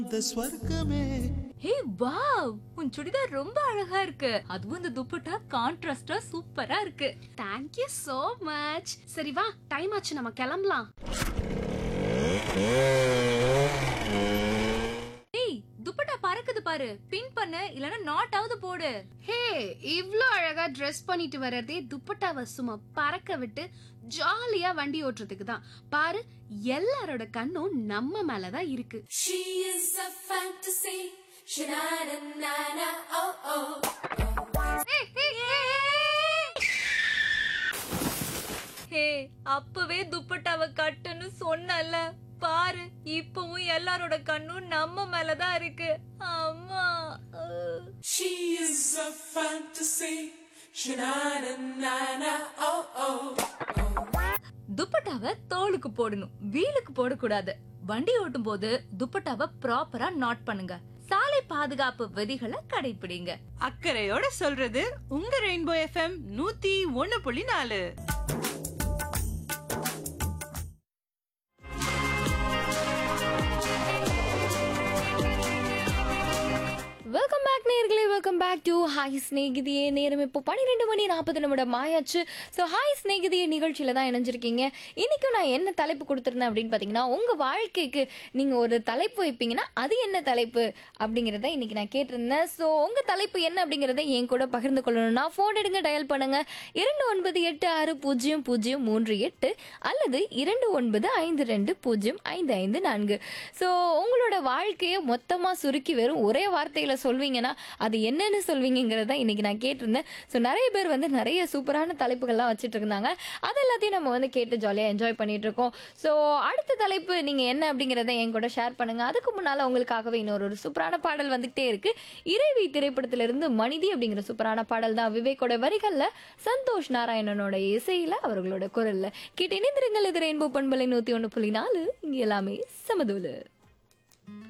இந்த ஸ்வர்க்கமே hey wow உன் சுடிதார் ரொம்ப அழகா இருக்கு அதுவும் இந்த துப்பட்டா கான்ட்ராஸ்டா சூப்பரா இருக்கு தேங்க்யூ so மச் சரி வா டைம் ஆச்சு நம்ம கிளம்பலாம் ஏய் துப்பட்டா பறக்குது பாரு பின் பண்ணு இல்லனா நாட் ஆவது போடு ஹே இவ்ளோ அழகா ட்ரெஸ் பண்ணிட்டு வர்றதே துப்பட்டாவை சும்மா பறக்க விட்டு ஜாலியா வண்டி ஓட்டுறதுக்கு தான் பாரு எல்லாரோட கண்ணும் நம்ம மேல தான் இருக்கு She is a fantasy. Sha-na-na-na-na, oh oh. ஹே அப்பவே துப்பட்டாவை கட்டுன்னு சொன்னல பாரு இப்பவும் எல்லாரோட கண்ணும் நம்ம மேலதான் இருக்கு அம்மா அஹ். She is a fantasy. Sha-na-na-na-na, oh oh. துப்பட்டாவை தோலுக்கு போடணும் வீலுக்கு போடக்கூடாது வண்டி ஓட்டும் போது துப்பட்டாவை ப்ராப்பரா நாட் பண்ணுங்க சாலை பாதுகாப்பு விதிகளை கடைபிடிங்க அக்கறையோட சொல்றது உங்க ரெயின்போ எஃப்எம் நூத்தி ஒன்னு புள்ளி நாலு வெல்கம் பேக் நேர்களே வெல்கம் பேக் டு ஹாய் ஸ்நேகிதியே நேரம் இப்போ பன்னிரெண்டு மணி நாற்பது நிமிடம் ஆயாச்சு ஸோ ஹாய் ஸ்நேகிதியே நிகழ்ச்சியில் தான் இணைஞ்சிருக்கீங்க இன்றைக்கும் நான் என்ன தலைப்பு கொடுத்துருந்தேன் அப்படின்னு பார்த்தீங்கன்னா உங்கள் வாழ்க்கைக்கு நீங்கள் ஒரு தலைப்பு வைப்பீங்கன்னா அது என்ன தலைப்பு அப்படிங்கிறத இன்றைக்கி நான் கேட்டிருந்தேன் ஸோ உங்கள் தலைப்பு என்ன அப்படிங்கிறத என் கூட பகிர்ந்து கொள்ளணும்னா ஃபோன் எடுங்க டயல் பண்ணுங்கள் இரண்டு ஒன்பது எட்டு ஆறு பூஜ்ஜியம் பூஜ்ஜியம் மூன்று எட்டு அல்லது இரண்டு ஒன்பது ஐந்து ரெண்டு பூஜ்ஜியம் ஐந்து ஐந்து நான்கு ஸோ உங்களோட வாழ்க்கையை மொத்தமாக சுருக்கி வெறும் ஒரே வார்த்தையில் சொல்வீங்கன்னா அது என்னன்னு சொல்வீங்கிறத இன்னைக்கு நான் கேட்டிருந்தேன் ஸோ நிறைய பேர் வந்து நிறைய சூப்பரான தலைப்புகள்லாம் வச்சுட்டு இருந்தாங்க அது எல்லாத்தையும் நம்ம வந்து கேட்டு ஜாலியாக என்ஜாய் பண்ணிட்டு இருக்கோம் ஸோ அடுத்த தலைப்பு நீங்கள் என்ன அப்படிங்கிறத என் கூட ஷேர் பண்ணுங்க அதுக்கு முன்னால் உங்களுக்காகவே இன்னொரு ஒரு சூப்பரான பாடல் வந்துகிட்டே இருக்கு இறைவி திரைப்படத்திலிருந்து மனிதி அப்படிங்கிற சூப்பரான பாடல் தான் விவேக்கோட வரிகளில் சந்தோஷ் நாராயணனோட இசையில் அவர்களோட குரலில் கேட்டு இணைந்திருங்கள் இது ரெயின்போ பண்பலை நூற்றி ஒன்று புள்ளி நாலு இங்கே எல்லாமே சமதூலு